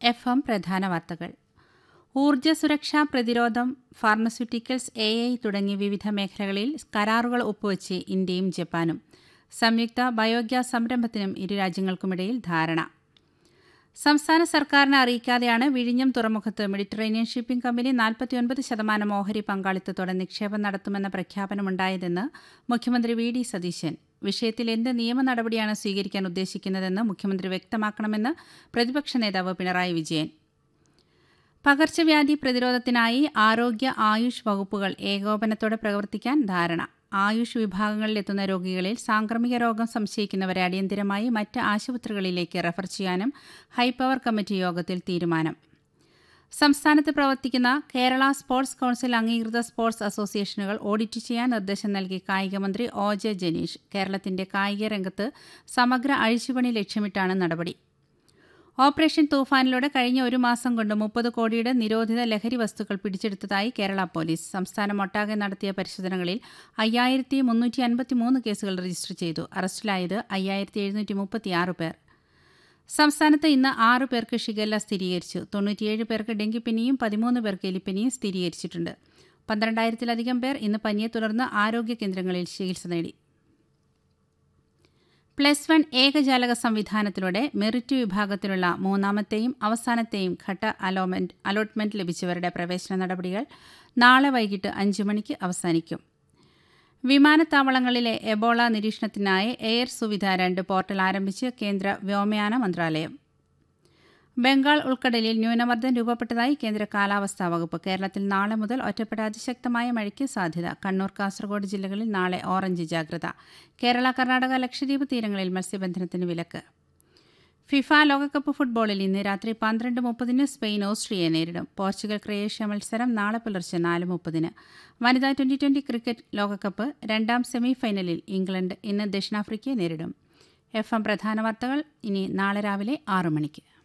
F M പ്രധാന വാർത്തകൾ ഊർജ്ജ സുരക്ഷ പ്രതിരോധം ഫാർമസ്യൂട്ടിക്കൽസ് എ ഐ തുടങ്ങിയ വിവിധ മേഖലകളിൽ കരാറുകൾ ഒപ്പുവച്ച് ഇന്ത്യയും ജപ്പാനും സംയുക്ത ബയോഗ്യാസ് സംരംഭത്തിനും ഇരു രാജ്യങ്ങൾക്കുമിടയിൽ ധാരണ സംസ്ഥാന സർക്കാരിനെ അറിയിക്കാതെയാണ് വിഴിഞ്ഞം തുറമുഖത്ത് മെഡിറ്ററേനിയൻ ഷിപ്പിംഗ് കമ്പനി നാൽപ്പത്തിയൊൻപത് ശതമാനം ഓഹരി പങ്കാളിത്തത്തോടെ നിക്ഷേപം നടത്തുമെന്ന പ്രഖ്യാപനമുണ്ടായതെന്ന് മുഖ്യമന്ത്രി വി ഡി സതീശൻ വിഷയത്തിൽ എന്ത് നിയമ നടപടിയാണ് സ്വീകരിക്കാൻ ഉദ്ദേശിക്കുന്നതെന്ന് മുഖ്യമന്ത്രി വ്യക്തമാക്കണമെന്ന് പ്രതിപക്ഷ നേതാവ് പിണറായി വിജയൻ പകർച്ചവ്യാധി പ്രതിരോധത്തിനായി ആരോഗ്യ ആയുഷ് വകുപ്പുകൾ ഏകോപനത്തോടെ പ്രവർത്തിക്കാൻ ധാരണ ആയുഷ് വിഭാഗങ്ങളിലെത്തുന്ന രോഗികളിൽ സാംക്രമിക രോഗം സംശയിക്കുന്നവരെ അടിയന്തിരമായി മറ്റ് ആശുപത്രികളിലേക്ക് റഫർ ചെയ്യാനും ഹൈപ്പവർ കമ്മിറ്റി യോഗത്തിൽ തീരുമാനം സംസ്ഥാനത്ത് പ്രവർത്തിക്കുന്ന കേരള സ്പോർട്സ് കൌൺസിൽ അംഗീകൃത സ്പോർട്സ് അസോസിയേഷനുകൾ ഓഡിറ്റ് ചെയ്യാൻ നിർദ്ദേശം നൽകി കായികമന്ത്രി ഒ ജെ ജനീഷ് കേരളത്തിന്റെ കായിക രംഗത്ത് സമഗ്ര അഴിച്ചുപണി ലക്ഷ്യമിട്ടാണ് നടപടി ഓപ്പറേഷൻ തൂഫാനിലൂടെ കഴിഞ്ഞ ഒരു മാസം കൊണ്ട് മുപ്പത് കോടിയുടെ നിരോധിത ലഹരി വസ്തുക്കൾ പിടിച്ചെടുത്തതായി കേരള പോലീസ് സംസ്ഥാനമൊട്ടാകെ നടത്തിയ പരിശോധനകളിൽ അയ്യായിരത്തി മുന്നൂറ്റി അൻപത്തി മൂന്ന് കേസുകൾ രജിസ്റ്റർ ചെയ്തു അറസ്റ്റിലായത് അയ്യായിരത്തി എഴുന്നൂറ്റി മുപ്പത്തിയാറ് പേർ സംസ്ഥാനത്ത് ഇന്ന് ആറ് പേർക്ക് ഷിഗല്ല സ്ഥിരീകരിച്ചു തൊണ്ണൂറ്റിയേഴ് പേർക്ക് ഡെങ്കിപ്പനിയും പതിമൂന്ന് പേർക്ക് എലിപ്പനിയും സ്ഥിരീകരിച്ചിട്ടുണ്ട് പന്ത്രണ്ടായിരത്തിലധികം പേർ ഇന്ന് പനിയെ തുടർന്ന് ആരോഗ്യ കേന്ദ്രങ്ങളിൽ ചികിത്സ നേടി പ്ലസ് വൺ ഏകജാലക സംവിധാനത്തിലൂടെ മെറിറ്റ് വിഭാഗത്തിലുള്ള മൂന്നാമത്തെയും അവസാനത്തെയും ഘട്ട അലോട്ട്മെന്റ് അലോട്ട്മെന്റ് ലഭിച്ചവരുടെ പ്രവേശന നടപടികൾ നാളെ വൈകിട്ട് അഞ്ച് മണിക്ക് അവസാനിക്കും വിമാനത്താവളങ്ങളിലെ എബോള നിരീക്ഷണത്തിനായി എയർ സുവിധ രണ്ട് പോർട്ടൽ ആരംഭിച്ച് കേന്ദ്ര വ്യോമയാന മന്ത്രാലയം ബംഗാൾ ഉൾക്കടലിൽ ന്യൂനമർദ്ദം രൂപപ്പെട്ടതായി കേന്ദ്ര കാലാവസ്ഥാ വകുപ്പ് കേരളത്തിൽ നാളെ മുതൽ ഒറ്റപ്പെട്ട അതിശക്തമായ മഴയ്ക്ക് സാധ്യത കണ്ണൂർ കാസർഗോഡ് ജില്ലകളിൽ നാളെ ഓറഞ്ച് ജാഗ്രത കേരള കർണാടക ലക്ഷദ്വീപ് തീരങ്ങളിൽ മത്സ്യബന്ധനത്തിന് വിലക്ക് ഫിഫ ലോകകപ്പ് ഫുട്ബോളിൽ ഇന്ന് രാത്രി പന്ത്രണ്ട് മുപ്പതിന് സ്പെയിൻ ഓസ്ട്രിയയെ നേരിടും പോർച്ചുഗൽ ക്രൊയേഷ്യ മത്സരം നാളെ പുലർച്ചെ നാല് മുപ്പതിന് വനിതാ ട്വന്റി ട്വന്റി ക്രിക്കറ്റ് ലോകകപ്പ് രണ്ടാം സെമി ഫൈനലിൽ ഇംഗ്ലണ്ട് ഇന്ന് ദക്ഷിണാഫ്രിക്കയെ നേരിടും എഫ് എം പ്രധാന വാർത്തകൾ ഇനി നാളെ രാവിലെ ആറു മണിക്ക്